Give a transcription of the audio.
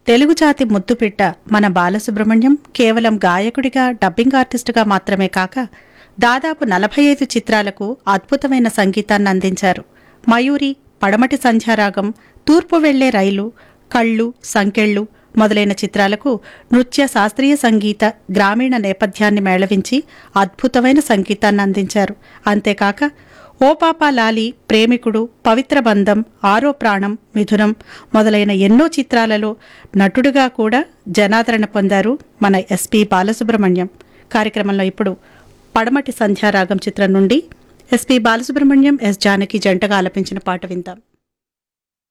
తెలుగు జాతి ముద్దుపిట్ట మన బాలసుబ్రహ్మణ్యం కేవలం గాయకుడిగా డబ్బింగ్ ఆర్టిస్టుగా మాత్రమే కాక దాదాపు నలభై ఐదు చిత్రాలకు అద్భుతమైన సంగీతాన్ని అందించారు మయూరి పడమటి సంధ్యారాగం తూర్పు వెళ్లే రైలు కళ్ళు సంకెళ్ళు మొదలైన చిత్రాలకు నృత్య శాస్త్రీయ సంగీత గ్రామీణ నేపథ్యాన్ని మేళవించి అద్భుతమైన సంగీతాన్ని అందించారు అంతేకాక ఓ పాపా లాలి ప్రేమికుడు పవిత్ర బంధం ఆరో ప్రాణం మిథునం మొదలైన ఎన్నో చిత్రాలలో నటుడుగా కూడా జనాదరణ పొందారు మన ఎస్పి బాలసుబ్రహ్మణ్యం కార్యక్రమంలో ఇప్పుడు పడమటి సంధ్యారాగం చిత్రం నుండి ఎస్పి బాలసుబ్రహ్మణ్యం ఎస్ జానకి జంటగా ఆలపించిన పాట విందాం